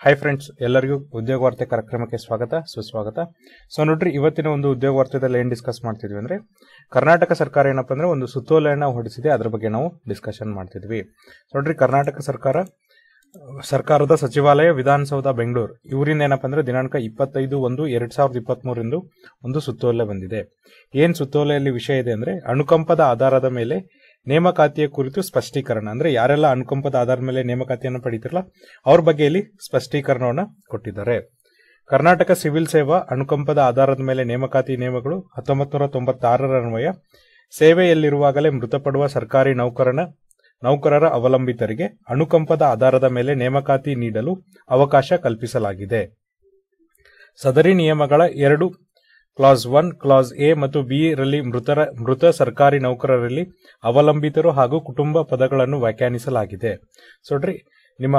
hi friends ಎಲ್ಲರಿಗೂ ಉದ್ಯೋಗ ವಾರ್ತೆ ಕಾರ್ಯಕ್ರಮಕ್ಕೆ ಸ್ವಾಗತ ಸುಸ್ವಾಗತ ಸೊ ನೋಡ್ರಿ ಇವತ್ತಿನ ಒಂದು ಉದ್ಯೋಗ ವಾರ್ತೆದಲ್ಲಿ ಏನ್ ಡಿಸ್ಕಸ್ ಮಾಡ್ತಿದ್ವಿ ಅಂದ್ರೆ ಕರ್ನಾಟಕ ಸರ್ಕಾರ ಏನಪ್ಪಾ ಅಂದ್ರೆ ಒಂದು ಸುತ್ತೋಲೆಯನ್ನ ಹೊರಡಿಸಿದೆ ಅದ್ರ ಬಗ್ಗೆ ನಾವು ಡಿಸ್ಕಷನ್ ಮಾಡ್ತಿದ್ವಿ ನೋಡ್ರಿ ಕರ್ನಾಟಕ ಸರ್ಕಾರ ಸರ್ಕಾರದ ಸಚಿವಾಲಯ ವಿಧಾನಸೌಧ ಬೆಂಗಳೂರು ಇವರಿಂದ ಏನಪ್ಪಾ ಅಂದ್ರೆ ದಿನಾಂಕ ಇಪ್ಪತ್ತೈದು ಒಂದು ಎರಡ್ ಸಾವಿರದ ಇಪ್ಪತ್ತ್ ಮೂರಿಂದ ಒಂದು ಸುತ್ತೋಲೆ ಬಂದಿದೆ ಏನ್ ಸುತ್ತೋಲೆಯಲ್ಲಿ ವಿಷಯ ಇದೆ ಅಂದ್ರೆ ಅನುಕಂಪದ ಆಧಾರದ ಮೇಲೆ ನೇಮಕಾತಿಯ ಕುರಿತು ಸ್ಪಷ್ಟೀಕರಣ ಅಂದ್ರೆ ಯಾರೆಲ್ಲ ಅನುಕಂಪದ ಆಧಾರದ ಮೇಲೆ ನೇಮಕಾತಿಯನ್ನು ಪಡೀತಿರಲ್ಲ ಅವ್ರ ಬಗ್ಗೆ ಇಲ್ಲಿ ಸ್ಪಷ್ಟೀಕರಣವನ್ನ ಕೊಟ್ಟಿದ್ದಾರೆ ಕರ್ನಾಟಕ ಸಿವಿಲ್ ಸೇವಾ ಅನುಕಂಪದ ಆಧಾರದ ಮೇಲೆ ನೇಮಕಾತಿ ನಿಯಮಗಳು ಹತ್ತೊಂಬತ್ತು ನೂರ ತೊಂಬತ್ತಾರರ ಅನ್ವಯ ಸೇವೆಯಲ್ಲಿರುವಾಗಲೇ ಮೃತಪಡುವ ಸರ್ಕಾರಿ ನೌಕರನ ನೌಕರರ ಅವಲಂಬಿತರಿಗೆ ಅನುಕಂಪದ ಆಧಾರದ ಮೇಲೆ ನೇಮಕಾತಿ ನೀಡಲು ಅವಕಾಶ ಕಲ್ಪಿಸಲಾಗಿದೆ ಸದರಿ ನಿಯಮಗಳ ಎರಡು ಕ್ಲಾಸ್ ಒನ್ ಕ್ಲಾಸ್ ಎ ಮತ್ತು ಬಿ ರಲ್ಲಿ ಮೃತರ ಮೃತ ಸರ್ಕಾರಿ ನೌಕರರಲ್ಲಿ ಅವಲಂಬಿತರು ಹಾಗೂ ಕುಟುಂಬ ಪದಗಳನ್ನು ವ್ಯಾಖ್ಯಾನಿಸಲಾಗಿದೆ ಸೊ ನೋಡ್ರಿ ನಿಮ್ಮ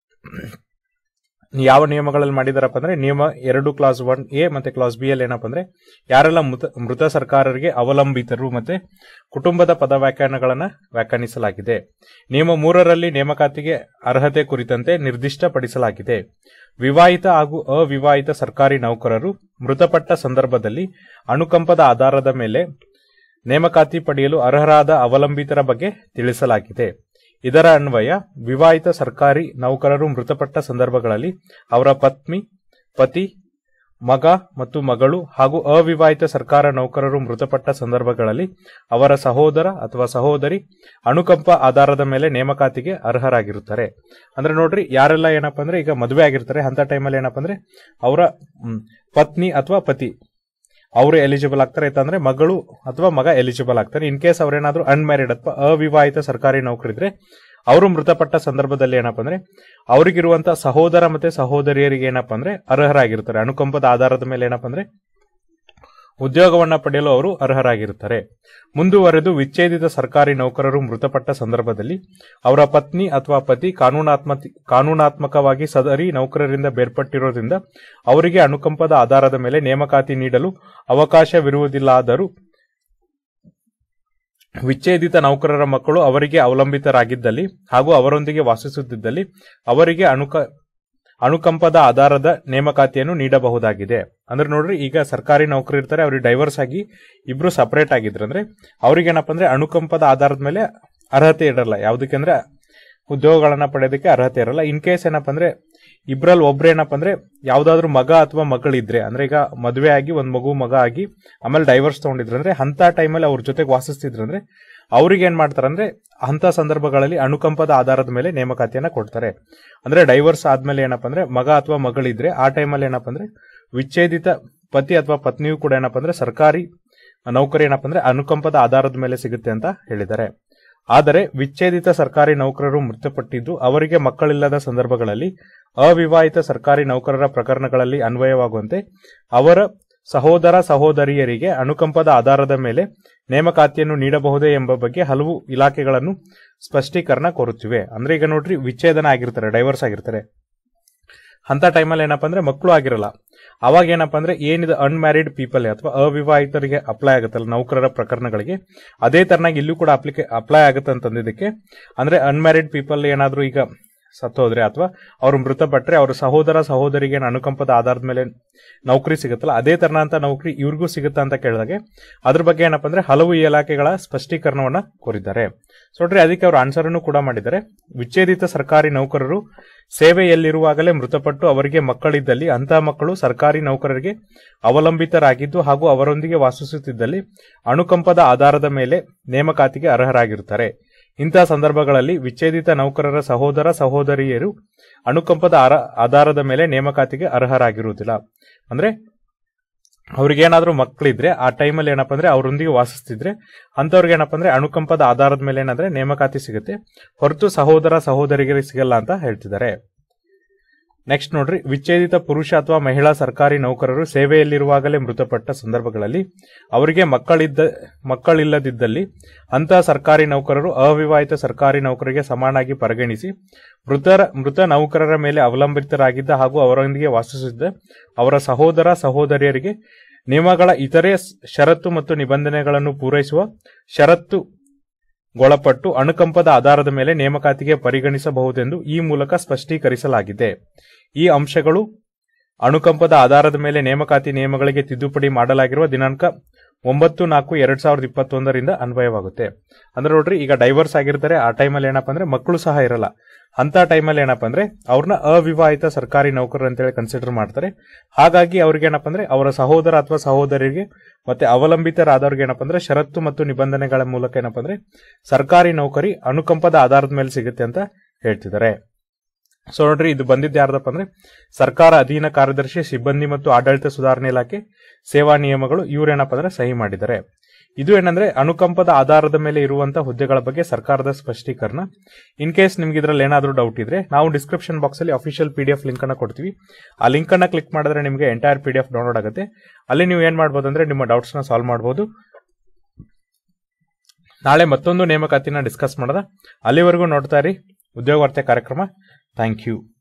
ಯಾವ ನಿಯಮಗಳಲ್ಲಿ ಮಾಡಿದಾರಪ್ಪ ಅಂದ್ರೆ ನಿಯಮ ಎರಡು ಕ್ಲಾಸ್ ಒನ್ ಎ ಮತ್ತೆ ಕ್ಲಾಸ್ ಬಿ ಅಲ್ಲಿ ಏನಪ್ಪ ಅಂದ್ರೆ ಯಾರೆಲ್ಲ ಮೃತ ಮೃತ ಸರ್ಕಾರರಿಗೆ ಅವಲಂಬಿತರು ಮತ್ತೆ ಕುಟುಂಬದ ಪದ ವ್ಯಾಖ್ಯಾನಗಳನ್ನ ವ್ಯಾಖ್ಯಾನಿಸಲಾಗಿದೆ ನಿಯಮ ಮೂರರಲ್ಲಿ ನೇಮಕಾತಿಗೆ ಅರ್ಹತೆ ಕುರಿತಂತೆ ನಿರ್ದಿಷ್ಟಪಡಿಸಲಾಗಿದೆ ವಿವಾಹಿತ ಹಾಗೂ ಅವಿವಾಹಿತ ಸರ್ಕಾರಿ ನೌಕರರು ಮೃತಪಟ್ಟ ಸಂದರ್ಭದಲ್ಲಿ ಅನುಕಂಪದ ಆಧಾರದ ಮೇಲೆ ನೇಮಕಾತಿ ಪಡೆಯಲು ಅರ್ಹರಾದ ಅವಲಂಬಿತರ ಬಗ್ಗೆ ತಿಳಿಸಲಾಗಿದೆ ಇದರ ಅನ್ವಯ ವಿವಾಹಿತ ಸರ್ಕಾರಿ ನೌಕರರು ಮೃತಪಟ್ಟ ಸಂದರ್ಭಗಳಲ್ಲಿ ಅವರ ಪತ್ನಿ ಪತಿ ಮಗ ಮತ್ತು ಮಗಳು ಹಾಗೂ ಅವಿವಾಹಿತ ಸರ್ಕಾರ ನೌಕರರು ಮೃತಪಟ್ಟ ಸಂದರ್ಭಗಳಲ್ಲಿ ಅವರ ಸಹೋದರ ಅಥವಾ ಸಹೋದರಿ ಅನುಕಂಪ ಆಧಾರದ ಮೇಲೆ ನೇಮಕಾತಿಗೆ ಅರ್ಹರಾಗಿರುತ್ತಾರೆ ಅಂದ್ರೆ ನೋಡ್ರಿ ಯಾರೆಲ್ಲ ಏನಪ್ಪಾ ಅಂದ್ರೆ ಈಗ ಮದುವೆ ಆಗಿರ್ತಾರೆ ಅಂತ ಟೈಮಲ್ಲಿ ಏನಪ್ಪಾ ಅಂದ್ರೆ ಅವರ ಮ್, ಪತ್ನಿ ಅಥವಾ ಪತಿ ಅವರು ಎಲಿಜಿಬಲ್ ಆಗ್ತಾರೆ ಯಾಕಂದ್ರೆ ಮಗಳು ಅಥವಾ ಮಗ ಎಲಿಜಿಬಲ್ ಆಗ್ತಾರೆ ಇನ್ ಕೇಸ್ ಅವ್ರೇನಾದ್ರೂ ಅನ್ಮ್ಯಾರಿಡ್ ಅಥವಾ ಅವಿವಾಹಿತ ಸರ್ಕಾರಿ ನೌಕರಿದ್ರೆ ಅವರು ಮೃತಪಟ್ಟ ಸಂದರ್ಭದಲ್ಲಿ ಏನಪ್ಪಾ ಅಂದ್ರೆ ಅವ್ರಿಗಿರುವಂತ ಸಹೋದರ ಮತ್ತೆ ಸಹೋದರಿಯರಿಗೆ ಏನಪ್ಪಾ ಅಂದ್ರೆ ಅರ್ಹರಾಗಿರ್ತಾರೆ ಅನುಕಂಪದ ಆಧಾರದ ಮೇಲೆ ಏನಪ್ಪಾ ಅಂದ್ರೆ ಉದ್ಯೋಗವನ್ನ ಪಡೆಯಲು ಅವರು ಅರ್ಹರಾಗಿರುತ್ತಾರೆ ಮುಂದುವರೆದು ವಿಚ್ಛೇದಿತ ಸರ್ಕಾರಿ ನೌಕರರು ಮೃತಪಟ್ಟ ಸಂದರ್ಭದಲ್ಲಿ ಅವರ ಪತ್ನಿ ಅಥವಾ ಪತಿ ಕಾನೂನಾತ್ಮ ಕಾನೂನಾತ್ಮಕವಾಗಿ ಸದರಿ ನೌಕರರಿಂದ ಬೇರ್ಪಟ್ಟಿರೋದ್ರಿಂದ ಅವರಿಗೆ ಅನುಕಂಪದ ಆಧಾರದ ಮೇಲೆ ನೇಮಕಾತಿ ನೀಡಲು ಅವಕಾಶವಿರುವುದಿಲ್ಲಾದರೂ ವಿಚ್ಛೇದಿತ ನೌಕರರ ಮಕ್ಕಳು ಅವರಿಗೆ ಅವಲಂಬಿತರಾಗಿದ್ದಲ್ಲಿ ಹಾಗೂ ಅವರೊಂದಿಗೆ ವಾಸಿಸುತ್ತಿದ್ದಲ್ಲಿ ಅವರಿಗೆ ಅನುಕ ಅನುಕಂಪದ ಆಧಾರದ ನೇಮಕಾತಿಯನ್ನು ನೀಡಬಹುದಾಗಿದೆ ಅಂದ್ರೆ ನೋಡ್ರಿ ಈಗ ಸರ್ಕಾರಿ ನೌಕರಿ ಇರ್ತಾರೆ ಅವ್ರಿಗೆ ಡೈವರ್ಸ್ ಆಗಿ ಇಬ್ರು ಸಪರೇಟ್ ಆಗಿದ್ರು ಅಂದ್ರೆ ಅವ್ರಿಗೆ ಏನಪ್ಪ ಅಂದ್ರೆ ಅನುಕಂಪದ ಆಧಾರದ ಮೇಲೆ ಅರ್ಹತೆ ಇರಲ್ಲ ಯಾವುದಕ್ಕೆ ಅಂದ್ರೆ ಉದ್ಯೋಗಗಳನ್ನ ಪಡೆಯೋದಕ್ಕೆ ಅರ್ಹತೆ ಇರಲ್ಲ ಇನ್ ಕೇಸ್ ಏನಪ್ಪ ಅಂದ್ರೆ ಇಬ್ರಲ್ಲಿ ಒಬ್ರು ಏನಪ್ಪ ಅಂದ್ರೆ ಯಾವ್ದಾದ್ರು ಮಗ ಅಥವಾ ಮಗಳಿದ್ರೆ ಅಂದ್ರೆ ಈಗ ಮದುವೆ ಆಗಿ ಒಂದ್ ಮಗು ಮಗ ಆಗಿ ಆಮೇಲೆ ಡೈವರ್ಸ್ ತಗೊಂಡಿದ್ರು ಅಂದ್ರೆ ಅಂತ ಟೈಮಲ್ಲಿ ಅವ್ರ ಜೊತೆಗೆ ವಾಸಿಸ್ತಿದ್ರು ಅಂದ್ರೆ ಅವ್ರಿಗೆ ಏನ್ ಮಾಡ್ತಾರೆ ಅಂದ್ರೆ ಅಂತ ಸಂದರ್ಭಗಳಲ್ಲಿ ಅನುಕಂಪದ ಆಧಾರದ ಮೇಲೆ ನೇಮಕಾತಿಯನ್ನ ಕೊಡ್ತಾರೆ ಅಂದ್ರೆ ಡೈವರ್ಸ್ ಆದ್ಮೇಲೆ ಏನಪ್ಪ ಅಂದ್ರೆ ಮಗ ಅಥವಾ ಮಗಳಿದ್ರೆ ಆ ಟೈಮಲ್ಲಿ ಏನಪ್ಪ ಅಂದ್ರೆ ವಿಚ್ಛೇದಿತ ಪತಿ ಅಥವಾ ಪತ್ನಿಯು ಕೂಡ ಏನಪ್ಪ ಅಂದ್ರೆ ಸರ್ಕಾರಿ ನೌಕರಿ ಏನಪ್ಪ ಅಂದ್ರೆ ಅನುಕಂಪದ ಆಧಾರದ ಮೇಲೆ ಸಿಗುತ್ತೆ ಅಂತ ಹೇಳಿದ್ದಾರೆ ಆದರೆ ವಿಚ್ಛೇದಿತ ಸರ್ಕಾರಿ ನೌಕರರು ಮೃತಪಟ್ಟಿದ್ದು ಅವರಿಗೆ ಮಕ್ಕಳಿಲ್ಲದ ಸಂದರ್ಭಗಳಲ್ಲಿ ಅವಿವಾಹಿತ ಸರ್ಕಾರಿ ನೌಕರರ ಪ್ರಕರಣಗಳಲ್ಲಿ ಅನ್ವಯವಾಗುವಂತೆ ಅವರ ಸಹೋದರ ಸಹೋದರಿಯರಿಗೆ ಅನುಕಂಪದ ಆಧಾರದ ಮೇಲೆ ನೇಮಕಾತಿಯನ್ನು ನೀಡಬಹುದೇ ಎಂಬ ಬಗ್ಗೆ ಹಲವು ಇಲಾಖೆಗಳನ್ನು ಸ್ಪಷ್ಟೀಕರಣ ಕೋರುತ್ತಿವೆ ಅಂದ್ರೆ ಈಗ ನೋಡ್ರಿ ವಿಚ್ಛೇದನ ಆಗಿರ್ತಾರೆ ಡೈವರ್ಸ್ ಆಗಿರ್ತಾರೆ ಅಂತ ಟೈಮಲ್ಲಿ ಏನಪ್ಪಾ ಅಂದ್ರೆ ಮಕ್ಕಳು ಆಗಿರಲ್ಲ ಅವಾಗ ಏನಪ್ಪಾ ಅಂದ್ರೆ ಏನಿದೆ ಅನ್ಮ್ಯಾರಿಡ್ ಪೀಪಲ್ ಅಥವಾ ಅವಿವಾಹಿತರಿಗೆ ಅಪ್ಲೈ ಆಗುತ್ತಲ್ಲ ನೌಕರರ ಪ್ರಕರಣಗಳಿಗೆ ಅದೇ ತರನಾಗಿ ಇಲ್ಲೂ ಕೂಡ ಅಪ್ಲಿಕೆ ಅಪ್ಲೈ ಆಗುತ್ತೆ ಅಂತಂದಿದ್ದಕ್ಕೆ ಅಂದ್ರೆ ಅನ್ಮ್ಯಾರಿಡ್ ಪೀಪಲ್ ಏನಾದ್ರೂ ಈಗ ಸತ್ತೋದ್ರೆ ಅಥವಾ ಅವರು ಮೃತಪಟ್ರೆ ಅವ್ರ ಸಹೋದರ ಸಹೋದರಿಗೆ ಏನ್ ಅನುಕಂಪದ ಆಧಾರದ ಮೇಲೆ ನೌಕರಿ ಸಿಗುತ್ತಲ್ಲ ಅದೇ ತರನಂತ ನೌಕರಿ ಇವ್ರಿಗೂ ಸಿಗುತ್ತಾ ಅಂತ ಕೇಳಿದಾಗೆ ಅದ್ರ ಬಗ್ಗೆ ಏನಪ್ಪಾ ಅಂದ್ರೆ ಹಲವು ಇಲಾಖೆಗಳ ಸ್ಪಷ್ಟೀಕರಣವನ್ನ ಕೋರಿದ್ದಾರೆ ಸೊ ನೋಡ್ರಿ ಅದಕ್ಕೆ ಅವರು ಆನ್ಸರ್ ಅನ್ನು ಕೂಡ ಮಾಡಿದ್ದಾರೆ ವಿಚ್ಛೇದಿತ ಸರ್ಕಾರಿ ನೌಕರರು ಸೇವೆಯಲ್ಲಿರುವಾಗಲೇ ಮೃತಪಟ್ಟು ಅವರಿಗೆ ಮಕ್ಕಳಿದ್ದಲ್ಲಿ ಅಂತಹ ಮಕ್ಕಳು ಸರ್ಕಾರಿ ನೌಕರರಿಗೆ ಅವಲಂಬಿತರಾಗಿದ್ದು ಹಾಗೂ ಅವರೊಂದಿಗೆ ವಾಸಿಸುತ್ತಿದ್ದಲ್ಲಿ ಅನುಕಂಪದ ಆಧಾರದ ಮೇಲೆ ನೇಮಕಾತಿಗೆ ಅರ್ಹರಾಗಿರುತ್ತಾರೆ ಇಂತಹ ಸಂದರ್ಭಗಳಲ್ಲಿ ವಿಚ್ಛೇದಿತ ನೌಕರರ ಸಹೋದರ ಸಹೋದರಿಯರು ಅನುಕಂಪದ ಆರ- ಆಧಾರದ ಮೇಲೆ ನೇಮಕಾತಿಗೆ ಅರ್ಹರಾಗಿರುವುದಿಲ್ಲ ಅಂದ್ರೆ ಅವ್ರಿಗೇನಾದ್ರೂ ಮಕ್ಕಳಿದ್ರೆ ಆ ಟೈಮಲ್ಲಿ ಏನಪ್ಪ ಅಂದ್ರೆ ಅವರೊಂದಿಗೆ ವಾಸಿಸ್ತಿದ್ರೆ ಅಂತವ್ರಿಗೆ ಏನಪ್ಪ ಅಂದ್ರೆ ಅನುಕಂಪದ ಆಧಾರದ ಮೇಲೆ ಏನಂದ್ರೆ ನೇಮಕಾತಿ ಸಿಗುತ್ತೆ ಹೊರತು ಸಹೋದರ ಸಹೋದರಿಗೆ ಸಿಗಲ್ಲ ಅಂತ ಹೇಳ್ತಿದ್ದಾರೆ ನೆಕ್ಸ್ಟ್ ನೋಡ್ರಿ ವಿಚ್ಛೇದಿತ ಪುರುಷ ಅಥವಾ ಮಹಿಳಾ ಸರ್ಕಾರಿ ನೌಕರರು ಸೇವೆಯಲ್ಲಿರುವಾಗಲೇ ಮೃತಪಟ್ಟ ಸಂದರ್ಭಗಳಲ್ಲಿ ಅವರಿಗೆ ಮಕ್ಕಳಿದ್ದ ಮಕ್ಕಳಿಲ್ಲದಿದ್ದಲ್ಲಿ ಅಂತಹ ಸರ್ಕಾರಿ ನೌಕರರು ಅವಿವಾಹಿತ ಸರ್ಕಾರಿ ನೌಕರಿಗೆ ಸಮಾನಾಗಿ ಪರಿಗಣಿಸಿ ಮೃತರ ಮೃತ ನೌಕರರ ಮೇಲೆ ಅವಲಂಬಿತರಾಗಿದ್ದ ಹಾಗೂ ಅವರೊಂದಿಗೆ ವಾಸಿಸುತ್ತಿದ್ದ ಅವರ ಸಹೋದರ ಸಹೋದರಿಯರಿಗೆ ನಿಯಮಗಳ ಇತರೆ ಸ್- ಷರತ್ತು ಮತ್ತು ನಿಬಂಧನೆಗಳನ್ನು ಪೂರೈಸುವ ಷರತ್ತು ಗೊಳಪಟ್ಟು ಅನುಕಂಪದ ಆಧಾರದ ಮೇಲೆ ನೇಮಕಾತಿಗೆ ಪರಿಗಣಿಸಬಹುದೆಂದು ಈ ಮೂಲಕ ಸ್ಪಷ್ಟೀಕರಿಸಲಾಗಿದೆ ಈ ಅಂಶಗಳು ಅನುಕಂಪದ ಆಧಾರದ ಮೇಲೆ ನೇಮಕಾತಿ ನಿಯಮಗಳಿಗೆ ತಿದ್ದುಪಡಿ ಮಾಡಲಾಗಿರುವ ದಿನಾಂಕ ಒಂಬತ್ತು ನಾಲ್ಕು ಎರಡ್ ಸಾವಿರದ ಇಪ್ಪತ್ತೊಂದರಿಂದ ಅನ್ವಯವಾಗುತ್ತೆ ಅಂದ್ರೆ ನೋಡ್ರಿ ಈಗ ಡೈವರ್ಸ್ ಆಗಿರ್ತಾರೆ ಆ ಟೈಮಲ್ಲಿ ಏನಪ್ಪಾ ಅಂದ್ರೆ ಮಕ್ಕಳು ಸಹ ಇರಲ್ಲ ಅಂತ ಟೈಮಲ್ಲಿ ಏನಪ್ಪಾ ಅಂದ್ರೆ ಅವ್ರನ್ನ ಅವಿವಾಹಿತ ಸರ್ಕಾರಿ ನೌಕರರು ಅಂತೇಳಿ ಕನ್ಸಿಡರ್ ಮಾಡ್ತಾರೆ ಹಾಗಾಗಿ ಅವ್ರಿಗೆ ಏನಪ್ಪಾ ಅಂದ್ರೆ ಅವರ ಸಹೋದರ ಅಥವಾ ಸಹೋದರಿಗೆ ಮತ್ತೆ ಅವಲಂಬಿತರಾದವ್ರಿಗೆ ಏನಪ್ಪಾ ಅಂದ್ರೆ ಷರತ್ತು ಮತ್ತು ನಿಬಂಧನೆಗಳ ಮೂಲಕ ಏನಪ್ಪಾ ಅಂದ್ರೆ ಸರ್ಕಾರಿ ನೌಕರಿ ಅನುಕಂಪದ ಆಧಾರದ ಮೇಲೆ ಸಿಗುತ್ತೆ ಅಂತ ಹೇಳ್ತಿದ್ದಾರೆ ಸೊ ನೋಡ್ರಿ ಇದು ಬಂದಿದ್ದು ಯಾರ್ದಪ್ಪ ಅಂದ್ರೆ ಸರ್ಕಾರ ಅಧೀನ ಕಾರ್ಯದರ್ಶಿ ಸಿಬ್ಬಂದಿ ಮತ್ತು ಆಡಳಿತ ಸುಧಾರಣೆ ಇಲಾಖೆ ಸೇವಾ ನಿಯಮಗಳು ಇವ್ರೇನಪ್ಪ ಅಂದ್ರೆ ಸಹಿ ಮಾಡಿದ್ದಾರೆ ಇದು ಏನಂದ್ರೆ ಅನುಕಂಪದ ಆಧಾರದ ಮೇಲೆ ಇರುವಂತಹ ಹುದ್ದೆಗಳ ಬಗ್ಗೆ ಸರ್ಕಾರದ ಸ್ಪಷ್ಟೀಕರಣ ಇನ್ ಕೇಸ್ ನಿಮ್ಗೆ ಇದ್ರಲ್ಲಿ ಏನಾದರೂ ಡೌಟ್ ಇದ್ರೆ ನಾವು ಡಿಸ್ಕ್ರಿಪ್ಷನ್ ಬಾಕ್ಸ್ ಅಲ್ಲಿ official P D F link ಅನ್ನ ಕೊಡ್ತೀವಿ ಆ ಲಿಂಕ್ ಅನ್ನ ಕ್ಲಿಕ್ ಮಾಡಿದ್ರೆ ನಿಮಗೆ entire P D F download ಆಗುತ್ತೆ ಅಲ್ಲಿ ನೀವು ಏನ್ ಮಾಡ್ಬೋದು ಅಂದ್ರೆ ನಿಮ್ಮ ಡೌಟ್ಸ್ ನ ಸಾಲ್ವ್ ಮಾಡಬಹುದು ನಾಳೆ ಮತ್ತೊಂದು ನೇಮಕಾತಿನ ಡಿಸ್ಕಸ್ ಮಾಡೋದ ಅಲ್ಲಿವರೆಗೂ ನೋಡ್ತಾ ಇರಿ ಉದ್ಯೋಗ ವಾರ್ತೆ ಕಾರ್ಯಕ್ರಮ ಥ್ಯಾಂಕ್ ಯು